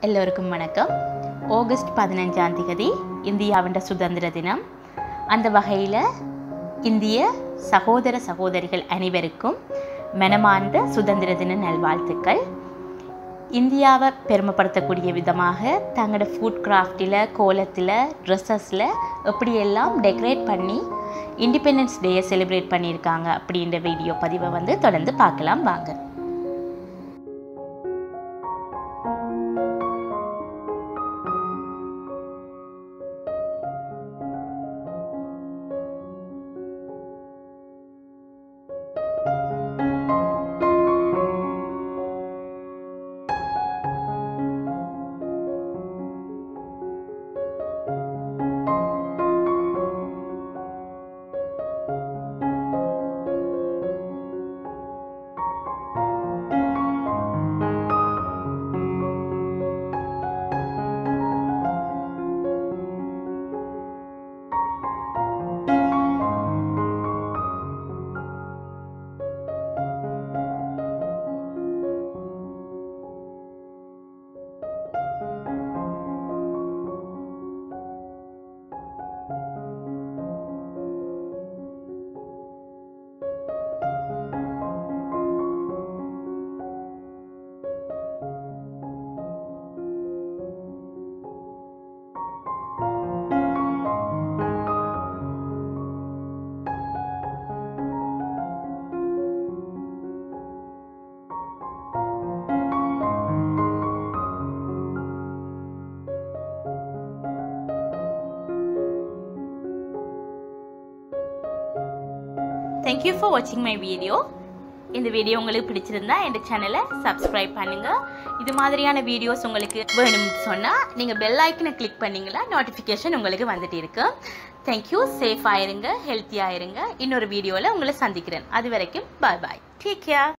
எல்லோருக்கும் வணக்கம் ஆகஸ்ட் பதினஞ்சாம் தேதி இந்தியாவின் சுதந்திர தினம் அந்த வகையில் இந்திய சகோதர சகோதரிகள் அனைவருக்கும் மனமார்ந்த சுதந்திர தின நல்வாழ்த்துக்கள் இந்தியாவை பெருமைப்படுத்தக்கூடிய விதமாக தங்களோட ஃபுட் கிராஃப்டில் கோலத்தில் ட்ரெஸ்ஸஸில் எப்படியெல்லாம் டெக்கரேட் பண்ணி இண்டிபெண்டன்ஸ் டேயை செலிப்ரேட் பண்ணியிருக்காங்க அப்படின்ற வீடியோ பதிவை வந்து தொடர்ந்து பார்க்கலாம் வாங்க தேங்க்யூ ஃபார் வாட்சிங் மை வீடியோ இந்த வீடியோ உங்களுக்கு பிடிச்சிருந்தா இந்த சேனலை சப்ஸ்கிரைப் பண்ணுங்க இது மாதிரியான வீடியோஸ் உங்களுக்கு வேணும்னு சொன்னால் நீங்கள் பெல் ஐக்கனை கிளிக் பண்ணீங்களா நோட்டிஃபிகேஷன் உங்களுக்கு வந்துட்டு இருக்கு தேங்க்யூ சேஃப் ஆயிருங்க ஹெல்த்தியாக இருங்க இன்னொரு வீடியோவில் உங்களை சந்திக்கிறேன் அது வரைக்கும் பாய் பாய் டேக் கேர்